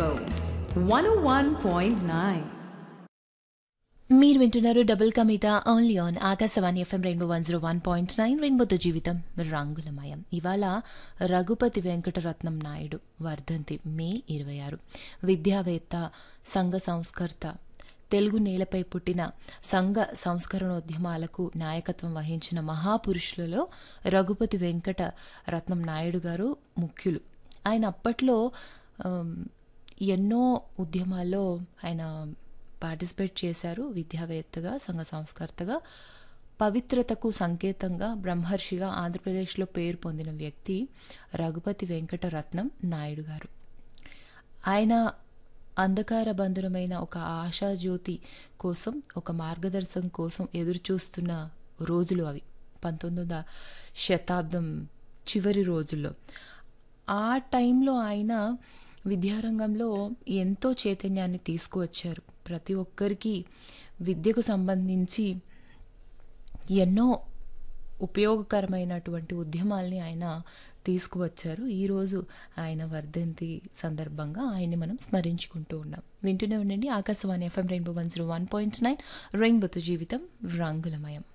Rainbow 101.9. మీరు వింటున్నారు double ka meetha only on Akashvani FM rainbow one zero one point nine రెయిన్బోతో జీవితం రంగులమయం ఇవాళ రఘుపతి వెంకటరత్నం నాయుడు వర్ధంతి మే ఇరవై ఆరు విద్యావేత్త సంఘ సంస్కర్త తెలుగు నేలపై పుట్టిన సంఘ సంస్కరణోద్యమాలకు నాయకత్వం వహించిన మహాపురుషులలో రఘుపతి వెంకట రత్నం నాయుడు గారు ముఖ్యులు ఆయన అప్పట్లో ఆమ్, ఎన్నో ఉద్యమాల్లో ఆయన పార్టిసిపేట్ చేశారు విద్యావేత్తగా సంఘ సంస్కర్తగా పవిత్రతకు సంకేతంగా బ్రహ్మర్షిగా ఆంధ్రప్రదేశ్లో పేరు పొందిన వ్యక్తి రఘుపతి వెంకటరత్నం నాయుడు గారు ఆయన అంధకార బంధురమైన ఒక ఆశాజ్యోతి కోసం ఒక మార్గదర్శనం కోసం ఎదురు చూస్తున్న రోజులు అవి పంతొమ్మిదవ శతాబ్దం చివరి రోజుల్లో ఆ టైంలో ఆయన విద్యారంగంలో ఎంతో చైతన్యాన్ని తీసుకువచ్చారు ప్రతి ఒక్కరికి విద్యకు సంబంధించి ఎన్నో ఉపయోగకరమైనటువంటి ఉద్యమాల్ని ఆయన తీసుకువచ్చారు ఈరోజు ఆయన వర్ధంతి సందర్భంగా ఆయన్ని మనం స్మరించుకుంటూ ఉన్నాం వింటూనే ఉండండి Akashvani FM rainbow one zero one point nine రెయిన్బోతో జీవితం రంగులమయం